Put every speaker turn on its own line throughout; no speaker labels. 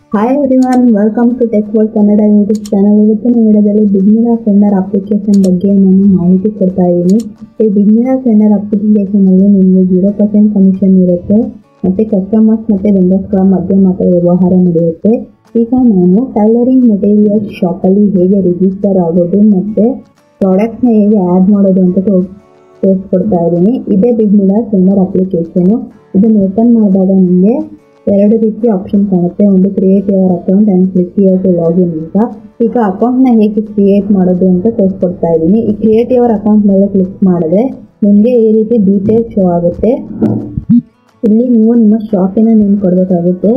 hi everyone welcome to tech world Kannada YouTube channel ಇವತ್ತಿನ ವಿಡಿಯೋದಲ್ಲಿ ಬಿಗ್ಮಿರಾ sender application ಬಗ್ಗೆ ನಾನು ಮಾಹಿತಿ ಕೊಡ್ತಾ ಇದ್ದೀನಿ ಈ ಬಿಗ್ಮಿರಾ ಸೆಂಡರ್ ಅಪ್ಲಿಕೇಶನ್ ಅಲ್ಲಿ ನಿಮಗೆ ಜೀರೋ ಪರ್ಸೆಂಟ್ ಕಮಿಷನ್ ಇರುತ್ತೆ ಮತ್ತೆ ಕಸ್ಟಮರ್ಸ್ ಮತ್ತೆ ವೆಂಡರ್ಸ್ಗಳ ಮಧ್ಯೆ ಮಾತ್ರ ವ್ಯವಹಾರ ನಡೆಯುತ್ತೆ ಈಗ ನಾನು ಟೈಲರಿಂಗ್ ಮೆಟೀರಿಯಲ್ಸ್ ಶಾಪಲ್ಲಿ ಹೇಗೆ ರಿಜಿಸ್ಟರ್ ಆಗೋದು ಮತ್ತೆ ಪ್ರಾಡಕ್ಟ್ನ ಹೇಗೆ ಆ್ಯಡ್ ಮಾಡೋದು ಅಂತ ತೋ- ತೋರಿಸ್ಕೊಡ್ತಾ ಇದ್ದೀನಿ ಇದೇ ಬಿಗ್ಮಿರಾ ಸೆಂಡರ್ ಅಪ್ಲಿಕೇಶನ್ ಇದನ್ನು ಓಪನ್ ಮಾಡಿದಾಗ ನಿಮಗೆ ಎರಡು ರೀತಿ ಆಪ್ಷನ್ ಕಾಣುತ್ತೆ ಒಂದು create your account and click your to login ಅಂತ ಈಗ ಅಕೌಂಟ್ನ ಹೇಗೆ ಕ್ರಿಯೇಟ್ ಮಾಡೋದು ಅಂತ ತೋರಿಸ್ಕೊಡ್ತಾ ಇದ್ದೀನಿ ಈ ಕ್ರಿಯೇಟ್ ಯುವರ್ ಅಕೌಂಟ್ ಮೇಲೆ ಕ್ಲಿಕ್ ಮಾಡಿದ್ರೆ ನಿಮಗೆ ಈ ರೀತಿ ಡೀಟೇಲ್ಸ್ ಶೋ ಆಗುತ್ತೆ ಇಲ್ಲಿ ನೀವು ನಿಮ್ಮ ಶಾಪಿನ ನೇಮ್ ಕೊಡಬೇಕಾಗುತ್ತೆ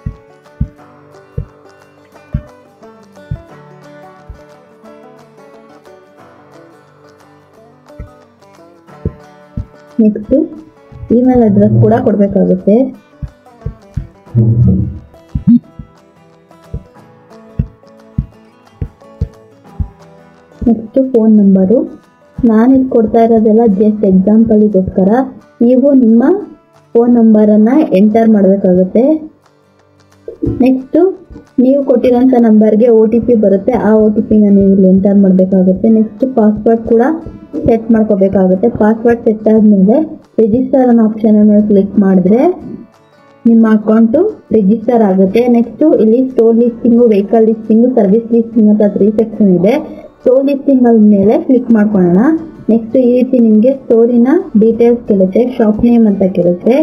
ನೆಕ್ಸ್ಟ್ ಇಮೇಲ್ ಅಡ್ರೆಸ್ ಕೂಡ ಕೊಡಬೇಕಾಗುತ್ತೆ ನೆಕ್ಸ್ಟ್ ಫೋನ್ ನಂಬರು ನಾನಿಲ್ಲಿ ಕೊಡ್ತಾ ಇರೋದೆಲ್ಲ ಜಸ್ಟ್ ಎಕ್ಸಾಂಪಲಿಗೋಸ್ಕರ ನೀವು ನಿಮ್ಮ ಫೋನ್ ನಂಬರನ್ನು ಎಂಟರ್ ಮಾಡಬೇಕಾಗುತ್ತೆ ನೆಕ್ಸ್ಟ್ ನೀವು ಕೊಟ್ಟಿರೋಂಥ ನಂಬರ್ಗೆ ಒ ಟಿ ಪಿ ಬರುತ್ತೆ ಆ ಒ ಟಿ ಪಿನ ನೀವು ಇಲ್ಲಿ ಎಂಟರ್ ಮಾಡಬೇಕಾಗುತ್ತೆ ನೆಕ್ಸ್ಟ್ ಪಾಸ್ವರ್ಡ್ ಕೂಡ ಸೆಟ್ ಮಾಡ್ಕೋಬೇಕಾಗುತ್ತೆ ಪಾಸ್ವರ್ಡ್ ಸೆಟ್ ಆದಮೇಲೆ ರಿಜಿಸ್ಟರ್ ಅನ್ನೋ ಆಪ್ಷನ್ ಮೇಲೆ ಕ್ಲಿಕ್ ಮಾಡಿದ್ರೆ ನಿಮ್ಮ ಅಕೌಂಟು ರಿಜಿಸ್ಟರ್ ಆಗುತ್ತೆ ನೆಕ್ಸ್ಟ್ ಇಲ್ಲಿ store listing vehicle listing service listing ಅಂತ ತ್ರೀ ಸೆಕ್ಷನ್ ಇದೆ ಸ್ಟೋರ್ ಲಿಸ್ಟಿಂಗ್ ಮೇಲೆ ಕ್ಲಿಕ್ ಮಾಡ್ಕೊಳ್ಳೋಣ ನೆಕ್ಸ್ಟ್ ಈ ರೀತಿ ನಿಮಗೆ ಸ್ಟೋರಿನ ಡೀಟೇಲ್ಸ್ ಕೇಳುತ್ತೆ ಶಾಪ್ ನೇಮ್ ಅಂತ ಕೇಳುತ್ತೆ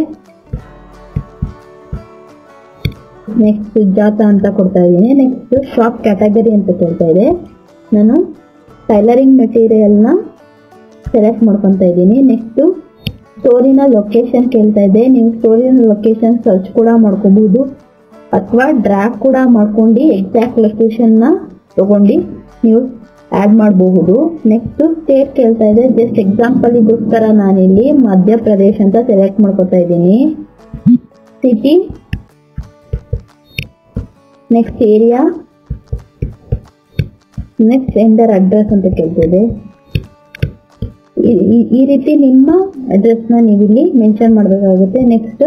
ನೆಕ್ಸ್ಟ್ ಸುಜಾತ ಅಂತ ಕೊಡ್ತಾ ಇದ್ದೀನಿ ನೆಕ್ಸ್ಟ್ ಶಾಪ್ ಕ್ಯಾಟಗರಿ ಅಂತ ಕೇಳ್ತಾ ಇದೆ ನಾನು ಟೈಲರಿಂಗ್ ಮೆಟೀರಿಯಲ್ನ ಸೆಲೆಕ್ಟ್ ಮಾಡ್ಕೊತಾ ಇದ್ದೀನಿ ನೆಕ್ಸ್ಟ್ ಸ್ಟೋರಿನ ಲೊಕೇಶನ್ ಕೇಳ್ತಾ ಇದೆ ನೀವು ಸ್ಟೋರಿನ ಲೊಕೇಶನ್ ಸರ್ಚ್ ಕೂಡ ಮಾಡ್ಕೋಬಹುದು ಅಥವಾ ಡ್ರ್ಯಾಗ್ ಕೂಡ ಮಾಡ್ಕೊಂಡು ಎಕ್ಸಾಕ್ಟ್ ಲೊಕೇಶನ್ನ ತಗೊಂಡು ನೀವು ಆ್ಯಡ್ ಮಾಡಬಹುದು ನೆಕ್ಸ್ಟ್ ಸ್ಟೇಟ್ ಕೇಳ್ತಾ ಇದೆ ಜಸ್ಟ್ ಎಕ್ಸಾಂಪಲಿಗೋಸ್ಕರ ನಾನಿಲ್ಲಿ ಮಧ್ಯಪ್ರದೇಶ್ ಅಂತ ಸೆಲೆಕ್ಟ್ ಮಾಡ್ಕೊತಾ ಇದ್ದೀನಿ city next area next sender address ಅಂತ ಕೇಳ್ತಿದೆ ಈ- ಈ- ಈ ರೀತಿ ನಿಮ್ಮ ಅಡ್ರೆಸ್ನ ನೀವು ಇಲ್ಲಿ ಮೆನ್ಷನ್ ಮಾಡಬೇಕಾಗುತ್ತೆ ನೆಕ್ಸ್ಟ್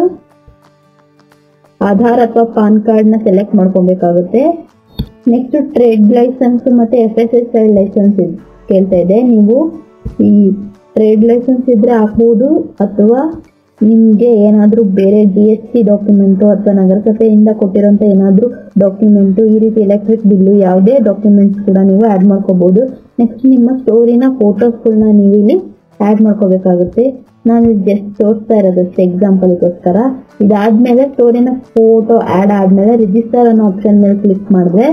ಆಧಾರ್ ಅಥವಾ ಪಾನ್ ಕಾರ್ಡ್ನ ಸೆಲೆಕ್ಟ್ ಮಾಡ್ಕೊಬೇಕಾಗುತ್ತೆ ನೆಕ್ಸ್ಟ್ ಟ್ರೇಡ್ ಲೈಸೆನ್ಸ್ ಮತ್ತೆ F S S I licence ಕೇಳ್ತಾ ಇದೆ ನೀವು ಈ ಟ್ರೇಡ್ ಲೈಸೆನ್ಸ್ ಇದ್ರೆ ಹಾಕ್ಬೋದು ಅಥವಾ ನಿಮಗೆ ಏನಾದರೂ ಬೇರೆ ಡಿ ಎಸ್ ಸಿ ಡಾಕ್ಯುಮೆಂಟು ಅಥವಾ ನಗರಸಭೆಯಿಂದ ಕೊಟ್ಟಿರೋಂಥ ಏನಾದರೂ ಡಾಕ್ಯುಮೆಂಟು ಈ ರೀತಿ ಎಲೆಕ್ಟ್ರಿಕ್ ಬಿಲ್ಲು ಯಾವುದೇ ಡಾಕ್ಯುಮೆಂಟ್ಸ್ ಕೂಡ ನೀವು ಆ್ಯಡ್ ಮಾಡ್ಕೋಬಹುದು ನೆಕ್ಸ್ಟ್ ನಿಮ್ಮ ಸ್ಟೋರಿನ ಫೋಟೋಸ್ಗಳನ್ನ ನೀವು ಇಲ್ಲಿ ಆ್ಯಡ್ ಮಾಡ್ಕೋಬೇಕಾಗುತ್ತೆ ನಾನು ಜಸ್ಟ್ ತೋರಿಸ್ತಾ ಇರೋದು ಎಕ್ಸಾಂಪಲ್ಗೋಸ್ಕರ ಇದಾದ್ಮೇಲೆ ಸ್ಟೋರಿನ ಫೋಟೋ ಆ್ಯಡ್ ಆದ್ಮೇಲೆ ರಿಜಿಸ್ಟರ್ ಅನ್ನೋ ಆಪ್ಷನ್ ಮೇಲೆ ಕ್ಲಿಕ್ ಮಾಡಿದ್ರೆ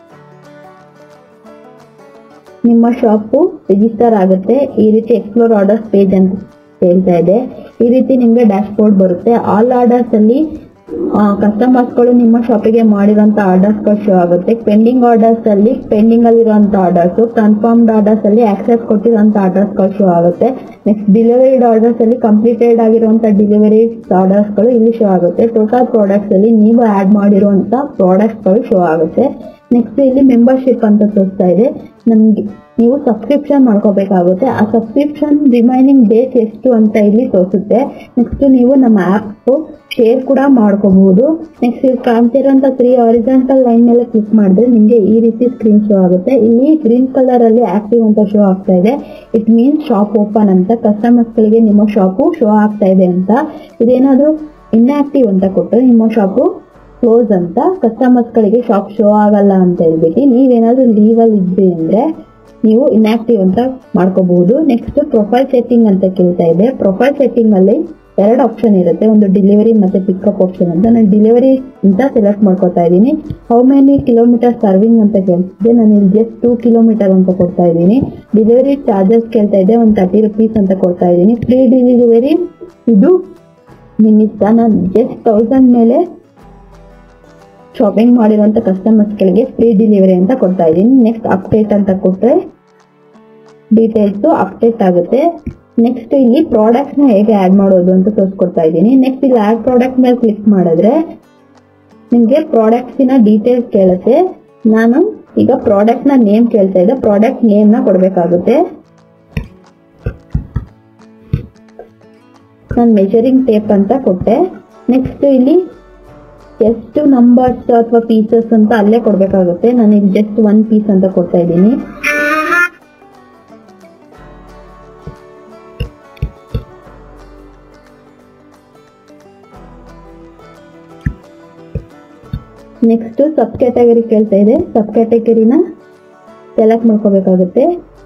ನಿಮ್ಮ ಶಾಪು ರಿಜಿಸ್ಟರ್ ಆಗುತ್ತೆ ಈ ರೀತಿ ಎಕ್ಸ್ಪ್ಲೋರ್ ಆರ್ಡರ್ಸ್ ಪೇಜ್ ಅಂತ ಹೇಳ್ತಾ ಇದೆ ಈ ರೀತಿ ನಿಮಗೆ ಡ್ಯಾಶ್ ಬೋರ್ಡ್ ಬರುತ್ತೆ ಆಲ್ ಆರ್ಡರ್ಸ್ ಅಲ್ಲಿ ಕಸ್ಟಮರ್ಸ್ಗಳು ನಿಮ್ಮ ಶಾಪಿಗೆ ಮಾಡಿರೋಂಥ ಆರ್ಡರ್ಸ್ಗಳು ಶೋ ಆಗುತ್ತೆ ಪೆಂಡಿಂಗ್ ಆರ್ಡರ್ಸ್ ಅಲ್ಲಿ ಪೆಂಡಿಂಗ್ ಅಲ್ಲಿರುವಂತ ಆರ್ಡರ್ಸ್ ಕನ್ಫರ್ಮ್ಡ್ ಆರ್ಡರ್ಸ್ ಅಲ್ಲಿ ಆಕ್ಸೆಸ್ ಕೊಟ್ಟಿರುವಂತ ಆರ್ಡರ್ಸ್ಗಳು ಶೋ ಆಗುತ್ತೆ ನೆಕ್ಸ್ಟ್ ಡೆಲಿವರಿಡ್ ಆರ್ಡರ್ಸ್ ಅಲ್ಲಿ ಕಂಪ್ಲೀಟೆಡ್ ಆಗಿರುವಂತ ಡೆಲಿವರಿ ಆರ್ಡರ್ಸ್ಗಳು ಇಲ್ಲಿ ಶೋ ಆಗುತ್ತೆ ಟೋಟಲ್ ಪ್ರಾಡಕ್ಟ್ಸ್ ಅಲ್ಲಿ ನೀವು ಆಡ್ ಮಾಡಿರುವಂತ ಪ್ರಾಡಕ್ಟ್ಸ್ಗಳು ಶೋ ಆಗುತ್ತೆ ನೆಕ್ಸ್ಟ್ ಇಲ್ಲಿ ಮೆಂಬರ್ಶಿಪ್ ಅಂತ ತೋರಿಸ್ತಾ ಇದೆ ನಮ್ಗೆ ನೀವು ಸಬ್ಸ್ಕ್ರಿಪ್ಷನ್ ಮಾಡ್ಕೋಬೇಕಾಗುತ್ತೆ ಆ ಸಬ್ಸ್ಕ್ರಿಪ್ಷನ್ ರಿಮೈನಿಂಗ್ ಡೇಟ್ ಎಷ್ಟು ಅಂತ ಇಲ್ಲಿ ತೋರಿಸುತ್ತೆ ನೆಕ್ಸ್ಟ್ ನೀವು ನಮ್ಮ ಆ್ಯಪ್ ಶೇರ್ ಕೂಡ ಮಾಡ್ಕೋಬಹುದು ನೆಕ್ಸ್ಟ್ ಇಲ್ಲಿ ಕಾಣ್ತಿರೋಂಥ ತ್ರೀ ಆರಿಜೆಂಟಲ್ ಲೈನ್ ಮೇಲೆ ಕ್ಲಿಕ್ ಮಾಡಿದ್ರೆ ನಿಮಗೆ ಈ ರೀತಿ ಸ್ಕ್ರೀನ್ ಶೋ ಆಗುತ್ತೆ ಇಲ್ಲಿ ಗ್ರೀನ್ ಕಲರ್ ಅಲ್ಲಿ ಆಕ್ಟಿವ್ ಅಂತ ಶೋ ಆಗ್ತಾ ಇದೆ ಇಟ್ ಮೀನ್ಸ್ ಶಾಪ್ ಓಪನ್ ಅಂತ ಕಸ್ಟಮರ್ಸ್ ಗಳಿಗೆ ನಿಮ್ಮ ಶಾಪು ಶೋ ಆಗ್ತಾ ಇದೆ ಅಂತ ಇದೇನಾದ್ರೂ ಇನ್ಆಕ್ಟಿವ್ ಅಂತ ಕೊಟ್ಟರೆ ನಿಮ್ಮ ಶಾಪು ಕ್ಲೋಸ್ ಅಂತ ಕಸ್ಟಮರ್ಸ್ ಗಳಿಗೆ ಶಾಪ್ ಶೋ ಆಗಲ್ಲ ಅಂತ ಹೇಳ್ಬಿಟ್ಟು ನೀವೇನಾದ್ರೂ ಲೀವ್ ಅಲ್ಲಿ ಇದ್ರಿ ಅಂದ್ರೆ ನೀವು ಇನ್ಆಕ್ಟಿವ್ ಅಂತ ಮಾಡ್ಕೋಬಹುದು ನೆಕ್ಸ್ಟ್ ಪ್ರೊಫೈಲ್ ಸೆಟ್ಟಿಂಗ್ ಅಂತ ಕೇಳ್ತಾ ಇದೆ ಪ್ರೊಫೈಲ್ ಸೆಟ್ಟಿಂಗ್ ಅಲ್ಲಿ ಎರಡು ಆಪ್ಷನ್ ಇರುತ್ತೆ ಒಂದು ಡೆಲಿವರಿ ಮತ್ತೆ ಪಿಕಪ್ ಆಪ್ಷನ್ ಅಂತ ನಾನು ಡೆಲಿವರಿ ಅಂತ ಸೆಲೆಕ್ಟ್ ಮಾಡ್ಕೊತಾ ಇದ್ದೀನಿ ಹೌ ಮೆನಿ ಕಿಲೋಮೀಟರ್ ಸರ್ವಿಂಗ್ ಅಂತ ಕೇಳ್ತಿದ್ದೆ ನಾನು ಇಲ್ಲಿ ಜಸ್ಟ್ ಟೂ ಕಿಲೋಮೀಟರ್ ಅಂತ ಕೊಡ್ತಾ ಇದ್ದೀನಿ ಡೆಲಿವರಿ ಚಾರ್ಜಸ್ ಕೇಳ್ತಾ ಇದೆ ಒಂದು ತರ್ಟಿ ರುಪೀಸ್ ಅಂತ ಕೊಡ್ತಾ ಇದ್ದೀನಿ ಫ್ರೀ ಡೆಲಿವರಿ ಇದು ನಿಮ್ಮ ಇಷ್ಟ ನಾನು ಜಸ್ಟ್ ತೌಸಂಡ್ ಮೇಲೆ ಶಾಪಿಂಗ್ ಮಾಡಿರುವಂತ ಕಸ್ಟಮರ್ಸ್ಗಳಿಗೆ ಫ್ರೀ ಡೆಲಿವರಿ ಅಂತ ಕೊಡ್ತಾ ಇದ್ದೀನಿ ನೆಕ್ಸ್ಟ್ ಅಪ್ಡೇಟ್ ಅಂತ ಕೊಟ್ಟರೆ ಡೀಟೇಲ್ಸ್ ಅಪ್ಡೇಟ್ ಆಗುತ್ತೆ ನೆಕ್ಸ್ಟ್ ಇಲ್ಲಿ ಪ್ರಾಡಕ್ಟ್ ನ ಹೇಗೆ ಆಡ್ ಮಾಡೋದು ಅಂತ ತೋರಿಸ್ಕೊಡ್ತಾ ಇದ್ದೀನಿ ನೆಕ್ಸ್ಟ್ ಇಲ್ಲಿ ಆಡ್ ಪ್ರಾಡಕ್ಟ್ ಮೇಲೆ ಕ್ಲಿಕ್ ಮಾಡಿದ್ರೆ ನಿಮಗೆ ಪ್ರಾಡಕ್ಟ್ಸಿನ ಡೀಟೇಲ್ಸ್ ಕೇಳುತ್ತೆ ನಾನು ಈಗ ಪ್ರಾಡಕ್ಟ್ ನ ನೇಮ್ ಕೇಳ್ತಾ ಇದ್ದೆ ಪ್ರಾಡಕ್ಟ್ ನೇಮ್ ನ ಕೊಡಬೇಕಾಗುತ್ತೆ ನಾನು ಮೆಜರಿಂಗ್ ಟೇಪ್ ಅಂತ ಕೊಟ್ಟೆ ನೆಕ್ಸ್ಟ್ ಇಲ್ಲಿ ಎಷ್ಟು ನಂಬರ್ಸ್ ಅಥವಾ ಪೀಸಸ್ ಅಂತ ಅಲ್ಲೇ ಕೊಡ್ಬೇಕಾಗುತ್ತೆ ನಾನು ಇಲ್ಲಿ ಜಸ್ಟ್ ಒನ್ ಪೀಸ್ ಅಂತ ಕೊಡ್ತಾ ಇದ್ದೀನಿ ನೆಕ್ಸ್ಟ್ ಸಬ್ ಕ್ಯಾಟಗರಿ ಕೇಳ್ತಾ ಇದೆ ಸಬ್ ಕ್ಯಾಟಗರಿನ ಸೆಲೆಕ್ಟ್ ಮಾಡ್ಕೋಬೇಕಾಗುತ್ತೆ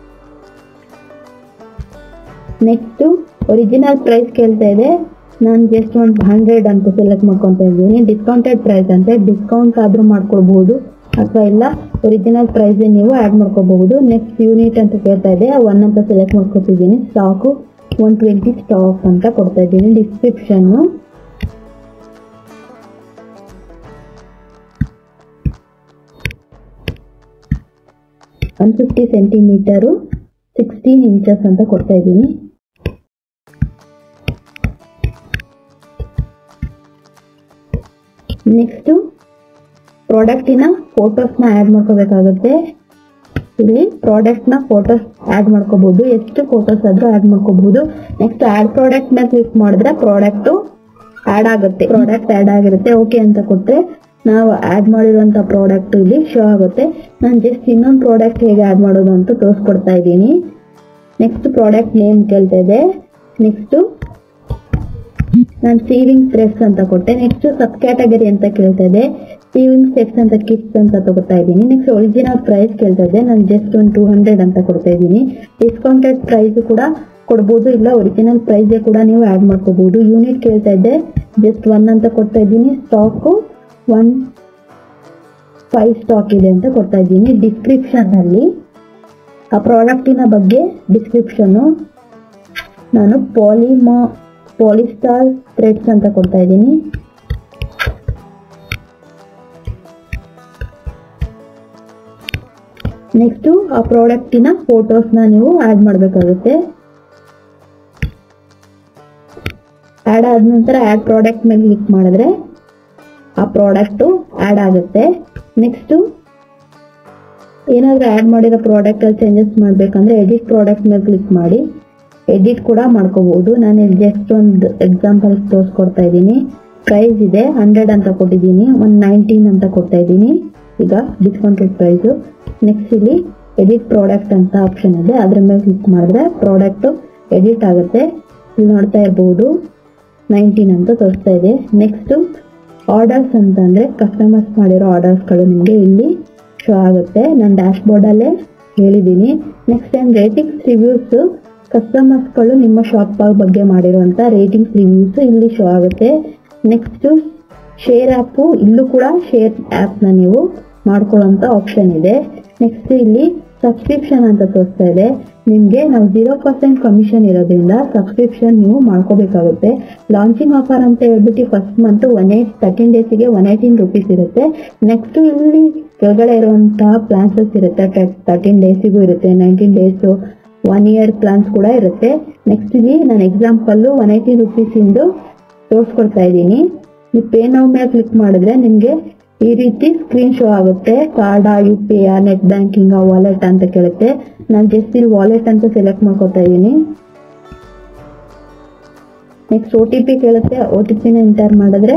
ನೆಕ್ಸ್ಟ್ ಒರಿಜಿನಲ್ ಪ್ರೈಸ್ ಕೇಳ್ತಾ ಇದೆ ನಾನು ಜಸ್ಟ್ ಒಂದು ಹಂಡ್ರೆಡ್ ಅಂತ ಸೆಲೆಕ್ಟ್ ಮಾಡ್ಕೊತಾ ಇದ್ದೀನಿ ಡಿಸ್ಕೌಂಟೆಡ್ ಪ್ರೈಸ್ ಅಂತ ಡಿಸ್ಕೌಂಟ್ ಆದ್ರೂ ಮಾಡ್ಕೊಳ್ಬಹುದು ಅಥವಾ ಇಲ್ಲ ಒರಿಜಿನಲ್ ಪ್ರೈಸ್ ನೀವು ಆ್ಯಡ್ ಮಾಡ್ಕೋಬಹುದು ನೆಕ್ಸ್ಟ್ ಯೂನಿಟ್ ಅಂತ ಕೇಳ್ತಾ ಇದೆ ಒನ್ ಅಂತ ಸೆಲೆಕ್ಟ್ ಮಾಡ್ಕೊತಿದ್ದೀನಿ ಸ್ಟಾಕು ಒನ್ ಟ್ವೆಂಟಿ ಸ್ಟಾಕ್ ಅಂತ ಕೊಡ್ತಾ ಇದ್ದೀನಿ ಡಿಸ್ಕ್ರಿಪ್ಷನ್ನು one fifty centimetre sixteen inches ಅಂತ ಕೊಡ್ತಾ ಇದ್ದೀನಿ ನೆಕ್ಸ್ಟು ಪ್ರಾಡಕ್ಟಿನ ಫೋಟೋಸ್ನ ಆ್ಯಡ್ ಮಾಡ್ಕೋಬೇಕಾಗುತ್ತೆ ಇಲ್ಲಿ ಪ್ರಾಡಕ್ಟ್ನ ಫೋಟೋಸ್ ಆ್ಯಡ್ ಮಾಡ್ಕೋಬಹುದು ಎಷ್ಟು ಫೋಟೋಸ್ ಆದ್ರೂ ಆ್ಯಡ್ ಮಾಡ್ಕೋಬಹುದು ನೆಕ್ಸ್ಟ್ ಆ್ಯಡ್ ಪ್ರಾಡಕ್ಟ್ ನ ಕ್ಲಿಕ್ ಮಾಡಿದ್ರೆ ಪ್ರಾಡಕ್ಟು ಆ್ಯಡ್ ಆಗುತ್ತೆ ಪ್ರಾಡಕ್ಟ್ ಆ್ಯಡ್ ಆಗಿರುತ್ತೆ ಓಕೆ ಅಂತ ಕೊಟ್ಟರೆ ನಾವು ಆ್ಯಡ್ ಮಾಡಿರುವಂಥ ಪ್ರಾಡಕ್ಟ್ ಇಲ್ಲಿ ಶೋ ಆಗುತ್ತೆ ನಾನು ಜಸ್ಟ್ ಇನ್ನೊಂದು ಪ್ರಾಡಕ್ಟ್ ಹೇಗೆ ಆ್ಯಡ್ ಮಾಡೋದು ಅಂತ ತೋರಿಸ್ಕೊಡ್ತಾ ಇದ್ದೀನಿ ನೆಕ್ಸ್ಟ್ ಪ್ರಾಡಕ್ಟ್ ನೇಮ್ ಕೇಳ್ತಾ ಇದೆ ನೆಕ್ಸ್ಟು ನಾನು ಸೀವಿಂಗ್ ಥ್ರೆಡ್ಸ್ ಅಂತ ಕೊಟ್ಟೆ ನೆಕ್ಸ್ಟ್ ಸಬ್ ಕ್ಯಾಟಗರಿ ಅಂತ ಕೇಳ್ತಾ ಇದೆ ಸೀವಿಂಗ್ ಸೆಟ್ಸ್ ಅಂತ ಕಿಟ್ಸ್ ಅಂತ ತಗೋತಾ ಇದ್ದೀನಿ ನೆಕ್ಸ್ಟ್ ಒರಿಜಿನಲ್ ಪ್ರೈಸ್ ಕೇಳ್ತಾ ಇದೆ ನಾನು ಜಸ್ಟ್ ಒಂದು ಟೂ ಹಂಡ್ರೆಡ್ ಅಂತ ಕೊಡ್ತಾ ಇದ್ದೀನಿ ಡಿಸ್ಕೌಂಟೆಡ್ ಪ್ರೈಸ್ ಕೂಡ ಕೊಡ್ಬೋದು ಇಲ್ಲ ಒರಿಜಿನಲ್ ಪ್ರೈಸ್ ಕೂಡ ನೀವು ಆ್ಯಡ್ ಮಾಡ್ಕೋಬಹುದು ಯೂನಿಟ್ ಕೇಳ್ತಾ ಇದ್ದೆ ಜಸ್ಟ್ ಒನ್ ಅಂತ ಕೊಡ್ತಾ ಇದ್ದೀನಿ ಸ್ಟಾಕು ಒನ್ ಫೈವ್ ಸ್ಟಾಕ್ ಇದೆ ಅಂತ ಕೊಡ್ತಾ ಇದ್ದೀನಿ ಡಿಸ್ಕ್ರಿಪ್ಷನ್ ಅಲ್ಲಿ ಆ ಪ್ರಾಡಕ್ಟಿನ ಬಗ್ಗೆ ಡಿಸ್ಕ್ರಿಪ್ಷನ್ನು ನಾನು ಪಾಲಿಮಾ ಪಾಲಿಸ್ಟಾರ್ ಥ್ರೆಡ್ಸ್ ಅಂತ ಕೊಡ್ತಾ ಇದ್ದೀನಿ ನೆಕ್ಸ್ಟು ಆ ಪ್ರಾಡಕ್ಟಿನ ಫೋಟೋಸ್ನ ನೀವು ಆ್ಯಡ್ ಮಾಡಬೇಕಾಗುತ್ತೆ ಆ್ಯಡ್ ಆದ ನಂತರ ಆ್ಯಡ್ ಪ್ರಾಡಕ್ಟ್ ಮೇಲೆ ಕ್ಲಿಕ್ ಮಾಡಿದ್ರೆ ಆ ಪ್ರಾಡಕ್ಟು ಆ್ಯಡ್ ಆಗುತ್ತೆ ನೆಕ್ಸ್ಟು ಏನಾದರೂ ಆ್ಯಡ್ ಮಾಡಿರೋ ಪ್ರಾಡಕ್ಟಲ್ಲಿ ಚೇಂಜಸ್ ಮಾಡಬೇಕಂದ್ರೆ ಎಡಿಟ್ ಪ್ರಾಡಕ್ಟ್ ಮೇಲೆ ಕ್ಲಿಕ್ ಮಾಡಿ ಎಡಿಟ್ ಕೂಡ ಮಾಡ್ಕೋಬಹುದು ನಾನು ಇಲ್ಲಿ ಜಸ್ಟ್ ಒಂದು ಎಕ್ಸಾಂಪಲ್ ತೋರಿಸ್ಕೊಡ್ತಾ ಇದ್ದೀನಿ ಪ್ರೈಸ್ ಇದೆ ಹಂಡ್ರೆಡ್ ಅಂತ ಕೊಟ್ಟಿದ್ದೀನಿ ಒಂದು ನೈನ್ಟೀನ್ ಅಂತ ಕೊಡ್ತಾ ಇದ್ದೀನಿ ಈಗ ಡಿಸ್ಕೌಂಟೆಡ್ ಪ್ರೈಸು ನೆಕ್ಸ್ಟ್ ಇಲ್ಲಿ ಎಡಿಟ್ ಪ್ರಾಡಕ್ಟ್ ಅಂತ ಆಪ್ಷನ್ ಇದೆ ಅದ್ರ ಮೇಲೆ ಕ್ಲಿಕ್ ಮಾಡಿದ್ರೆ ಪ್ರಾಡಕ್ಟು ಎಡಿಟ್ ಆಗುತ್ತೆ ಇಲ್ಲಿ ನೋಡ್ತಾ ಇರ್ಬೋದು ನೈನ್ಟೀನ್ ಅಂತ ತೋರಿಸ್ತಾ ಇದೆ ನೆಕ್ಸ್ಟು ಆರ್ಡರ್ಸ್ ಅಂತ ಅಂದರೆ ಕಸ್ಟಮರ್ಸ್ ಮಾಡಿರೋ ಆರ್ಡರ್ಸ್ಗಳು ನಿಮಗೆ ಇಲ್ಲಿ ಶೋ ಆಗುತ್ತೆ ನಾನು ಡ್ಯಾಶ್ ಬೋರ್ಡಲ್ಲೇ ಹೇಳಿದ್ದೀನಿ ನೆಕ್ಸ್ಟ್ ಟೈಮ್ ರೇಟಿಂಗ್ಸ್ ರಿವ್ಯೂಸ್ ಕಸ್ಟಮರ್ಸ್ಗಳು ನಿಮ್ಮ ಶಾಪ್ ಬಗ್ಗೆ ಮಾಡಿರುವಂಥ ರೇಟಿಂಗ್ಸ್ ರಿವ್ಯೂಸ್ ಇಲ್ಲಿ ಶೋ ಆಗುತ್ತೆ ನೆಕ್ಸ್ಟ್ ಶೇರ್ ಆ್ಯಪು ಇಲ್ಲೂ ಕೂಡ ಶೇರ್ ಆ್ಯಪ್ನ ನೀವು ಮಾಡ್ಕೊಳ್ಳೋಂಥ ಆಪ್ಷನ್ ಇದೆ ನೆಕ್ಸ್ಟ್ ಇಲ್ಲಿ ಸಬ್ಸ್ಕ್ರಿಪ್ಷನ್ ಅಂತ ತೋರಿಸ್ತಾ ಇದೆ ನಿಮಗೆ ನಾವು ಜೀರೋ ಪರ್ಸೆಂಟ್ ಕಮಿಷನ್ ಇರೋದ್ರಿಂದ ಸಬ್ಸ್ಕ್ರಿಪ್ಷನ್ ನೀವು ಮಾಡ್ಕೋಬೇಕಾಗುತ್ತೆ ಲಾಂಚಿಂಗ್ ಆಫರ್ ಅಂತ ಹೇಳ್ಬಿಟ್ಟು first month one eight thirteen ಡೇಸಿಗೆ ಒನ್ ಏಯ್ಟೀನ್ ರುಪೀಸ್ ಇರುತ್ತೆ ನೆಕ್ಸ್ಟ್ ಇಲ್ಲಿ ಕೆಳಗಡೆ ಇರುವಂತಹ ಪ್ಲಾನ್ಸಸ್ ಇರುತ್ತೆ ತರ್ಟೀನ್ ಡೇಸಿಗೂ ಇರುತ್ತೆ nineteen days one year plans ಕೂಡ ಇರುತ್ತೆ ನೆಕ್ಸ್ಟ್ ಇಲ್ಲಿ ನಾನು ಎಕ್ಸಾಂಪಲ್ಲು ಒನ್ ಏಯ್ಟಿ ರುಪೀಸಿಂದು ತೋರಿಸ್ಕೊಡ್ತಾ ಇದ್ದೀನಿ ನೀವು ಪೇ ನೌ ಮೇಲೆ ಕ್ಲಿಕ್ ಮಾಡಿದ್ರೆ ನಿಮಗೆ ಈ ರೀತಿ ಸ್ಕ್ರೀನ್ ಶೋ ಆಗುತ್ತೆ ಕಾರ್ಡಾ U P I net banking wallet ಅಂತ ಕೇಳುತ್ತೆ ನಾನು ಜಸ್ಟ್ ಇಲ್ಲಿ ವಾಲೆಟ್ ಅಂತ ಸೆಲೆಕ್ಟ್ ಮಾಡ್ಕೊತಾ ಇದ್ದೀನಿ ನೆಕ್ಸ್ಟ್ ಒ ಟಿ ಪಿ ಕೇಳುತ್ತೆ ಒ ಟಿ ಪಿನ ಎಂಟರ್ ಮಾಡಿದ್ರೆ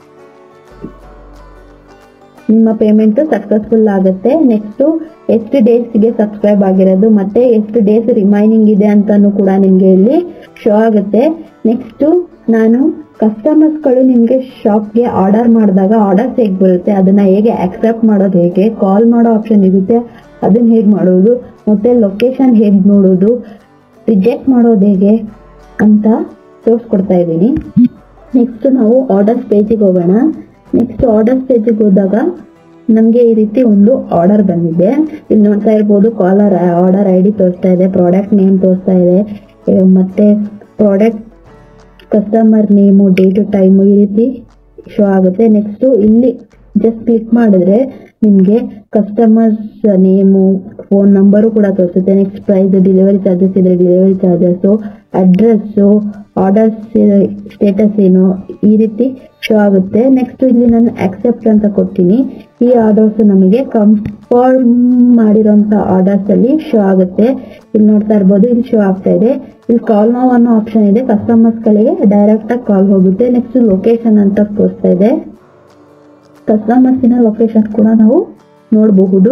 ನಿಮ್ಮ ಪೇಮೆಂಟ್ ಸಕ್ಸಸ್ಫುಲ್ ಆಗುತ್ತೆ ನೆಕ್ಸ್ಟ್ ಎಷ್ಟು ಡೇಸ್ಗೆ ಸಬ್ಸ್ಕ್ರೈಬ್ ಆಗಿರೋದು ಮತ್ತೆ ಎಷ್ಟು ಡೇಸ್ ರಿಮೈನಿಂಗ್ ಇದೆ ಅಂತಾನು ಕೂಡ ನಿಮಗೆ ಇಲ್ಲಿ ಶೋ ಆಗುತ್ತೆ ನೆಕ್ಸ್ಟ್ ನಾನು ಕಸ್ಟಮರ್ಸ್ಗಳು ನಿಮಗೆ ಶಾಪ್ಗೆ ಆರ್ಡರ್ ಮಾಡಿದಾಗ ಆರ್ಡರ್ಸ್ ಹೇಗೆ ಬರುತ್ತೆ ಅದನ್ನ ಹೇಗೆ ಆಕ್ಸೆಪ್ಟ್ ಮಾಡೋದು ಹೇಗೆ ಕಾಲ್ ಮಾಡೋ ಆಪ್ಷನ್ ಇರುತ್ತೆ ಅದನ್ನ ಹೇಗೆ ಮಾಡೋದು ಮತ್ತೆ ಲೊಕೇಶನ್ ಹೇಗೆ ನೋಡೋದು ರಿಜೆಕ್ಟ್ ಮಾಡೋದು ಹೇಗೆ ಅಂತ ತೋರಿಸ್ಕೊಡ್ತಾ ಇದ್ದೀನಿ ನೆಕ್ಸ್ಟ್ ನಾವು ಆರ್ಡರ್ಸ್ ಪೇಜಿಗೆ ಹೋಗೋಣ ನೆಕ್ಸ್ಟ್ ಆರ್ಡರ್ಸ್ ಪೇಜಿಗೆ ಹೋದಾಗ ನಮಗೆ ಈ ರೀತಿ ಒಂದು ಆರ್ಡರ್ ಬಂದಿದೆ ಇಲ್ಲಿ ನೋಡ್ತಾ ಇರ್ಬೋದು ಕಾಲರ್ ಆರ್ಡರ್ ಐ ಡಿ ತೋರಿಸ್ತಾ ಇದೆ ಪ್ರಾಡಕ್ಟ್ ನೇಮ್ ತೋರಿಸ್ತಾ ಇದೆ ಏ, ಮತ್ತೆ product customer name date time ಈ ರೀತಿ ಶೋ ಆಗುತ್ತೆ ನೆಕ್ಸ್ಟು ಇಲ್ಲಿ ಜಸ್ಟ್ ಕ್ಲಿಕ್ ಮಾಡಿದ್ರೆ ನಿಮಗೆ ಕಸ್ಟಮರ್ಸ್ ನೇಮು ಫೋನ್ ನಂಬರು ಕೂಡ ತೋರಿಸುತ್ತೆ ನೆಕ್ಸ್ಟ್ ಪ್ರೈಸ್ ಡೆಲಿವರಿ ಚಾರ್ಜಸ್ ಇದ್ರೆ delivery charges address orders status ಏನು ಈ ರೀತಿ ಶೋ ಆಗುತ್ತೆ ನೆಕ್ಸ್ಟ್ ಇಲ್ಲಿ ನಾನು ಆಕ್ಸೆಪ್ಟ್ ಅಂತ ಕೊಡ್ತೀನಿ ಈ ಆರ್ಡರ್ಸ್ ನಮಗೆ ಕನ್ಫರ್ಮ್ ಮಾಡಿರೋಂಥ ಆರ್ಡರ್ಸ್ ಅಲ್ಲಿ ಶೋ ಆಗುತ್ತೆ ಇಲ್ಲಿ ನೋಡ್ತಾ ಇರ್ಬೋದು ಇಲ್ಲಿ ಶೋ ಆಗ್ತಾ ಇದೆ ಇಲ್ಲಿ ಕಾಲ್ ನಾವು ಅನ್ನೋ ಆಪ್ಷನ್ ಇದೆ ಕಸ್ಟಮರ್ಸ್ ಗಳಿಗೆ ಡೈರೆಕ್ಟ್ ಆಗಿ ಕಾಲ್ ಹೋಗುತ್ತೆ ನೆಕ್ಸ್ಟ್ ಲೊಕೇಶನ್ ಅಂತ ತೋರಿಸ್ತಾ ಇದೆ ಕಸ್ಟಮರ್ಸಿನ ಲೊಕೇಶನ್ ಕೂಡ ನಾವು ನೋಡಬಹುದು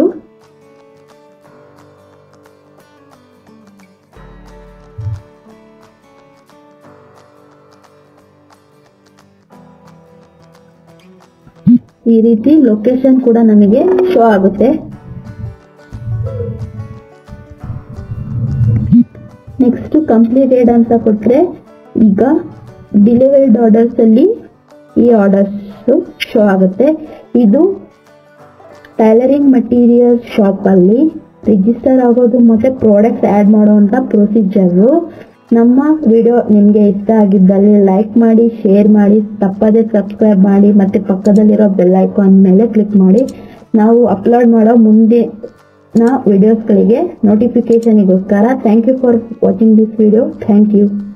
ಈ ರೀತಿ ಲೊಕೇಶನ್ ಕೂಡ ನಮಗೆ ಶೋ ಆಗುತ್ತೆ ನೆಕ್ಸ್ಟ್ ಕಂಪ್ಲೀಟೆಡ್ ಅಂತ ಕೊಟ್ರೆ ಈಗ ಡಿಲಿವರ್ಡ್ ಆರ್ಡರ್ಸ್ ಅಲ್ಲಿ ಈ ಆರ್ಡರ್ಸ್ ಶೋ ಆಗುತ್ತೆ ಇದು ಟೈಲರಿಂಗ್ ಮಟೀರಿಯಲ್ ಶಾಪ್ ಅಲ್ಲಿ ರಿಜಿಸ್ಟರ್ ಆಗೋದು ಮತ್ತೆ ಪ್ರಾಡಕ್ಟ್ಸ್ ಆಡ್ ಮಾಡುವಂತ ಪ್ರೊಸೀಜರ್ ನಮ್ಮ ವಿಡಿಯೋ ನಿಮ್ಗೆ ಇಷ್ಟ ಆಗಿದ್ದಲ್ಲಿ ಲೈಕ್ ಮಾಡಿ ಶೇರ್ ಮಾಡಿ ತಪ್ಪದೆ ಸಬ್ಸ್ಕ್ರೈಬ್ ಮಾಡಿ ಮತ್ತೆ ಪಕ್ಕದಲ್ಲಿರೋ ಬೆಲ್ ಐಕಾನ್ ಮೇಲೆ ಕ್ಲಿಕ್ ಮಾಡಿ ನಾವು ಅಪ್ಲೋಡ್ ಮಾಡೋ ಮುಂದಿನ ವಿಡಿಯೋಸ್ಗಳಿಗೆ ನೋಟಿಫಿಕೇಶನ್ಗೋಸ್ಕರ thank you for watching this video thank you